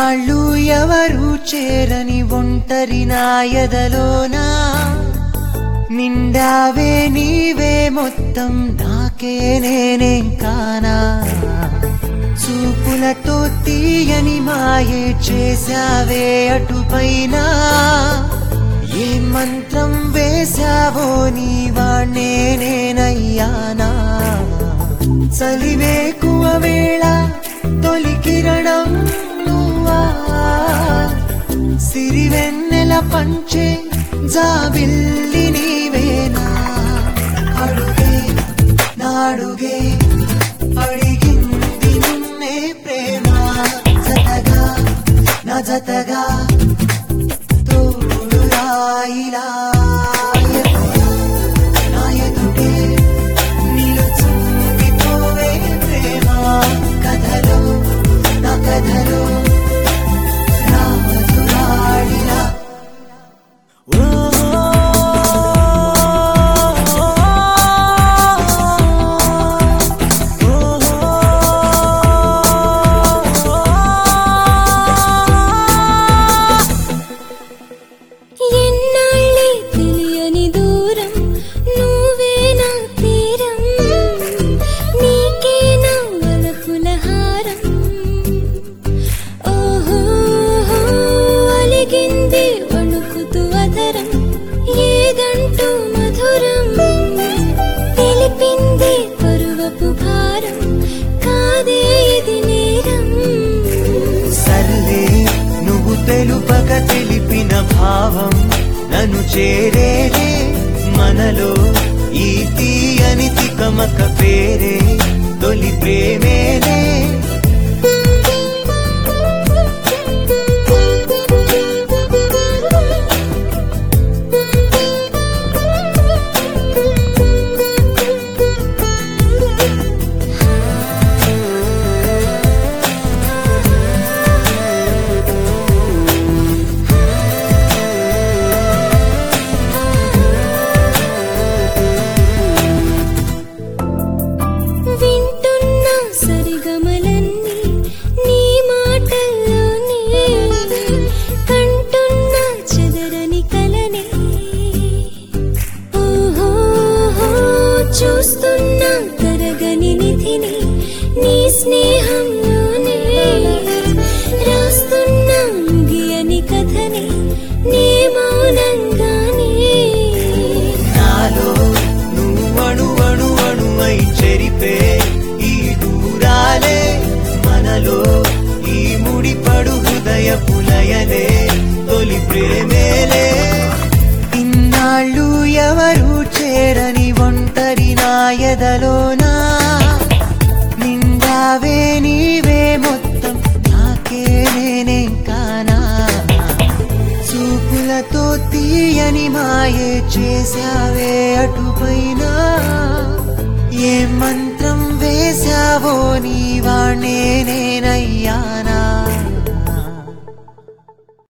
ఇన్నాళ్ళు ఎవరు చేరని ఒంటరి నాయదలోనా నిండావే నీవే మొత్తం నాకే నేనే కానా చూపులతో తీయని మాయే చేశావే అటుపైన ఏ మంత్రం వేశావో నీవాణ్ణే నేనయ్యానా చలివేకువ వేళ తొలి కిరణం నువ్వా సిరివెన్నెల పంచే జాబిల్లి నీవేనా అడుగే నాడుగే అడిగింది నిన్నే ప్రేమ జతగా నా జతగా తోడు రాయిలా ఎప్పుడు నా ఎదుటే నిలుచుండిపోవే ప్రేమ కథలో నా కథలో రాజురాడిలా ఎన్నాళ్ళే తెలియని దూరం నువ్వే నా తీరం నీకే నా వలపుల హారం ఓహో అలిగింది వణుకుతూ అధరం ఏదంటూ మధురం తెలిపింది పరువపు భారం కాదే ఇది నేరం సర్లే నువ్వు తెలుపక తెలిపిన భావం నన్ను చేరేలే మనలో ఈ తీయని తికమక పేరే తొలి ప్రేమేలే వింటున్న సరిగమలన్నీ నీ మాటల్లోనే కంటున్న చెదరని కలనే ఓహో చూస్తున్న తరగని నిధిని నీ స్నేహంలోనే రాస్తున్న ముగియని కథని నీ మౌనంగానే నాలో నువ్వణు అణు అణువై చెరిపే ఈ దూరాలే మనలో ఈ ముడిపడు హృదయ పులయలే తొలి ప్రేమేలే ఇన్నాళ్ళు ఎవరు చేరని ఒంటరి నాయదలోనా నిండావే నీవే మొత్తం నాకే నేనే కానా చూపులతో తీయని మాయే చేశావే అటుపైన ఏ మంత్రం వేశావో నీవాణ్ణే నేనయ్యానా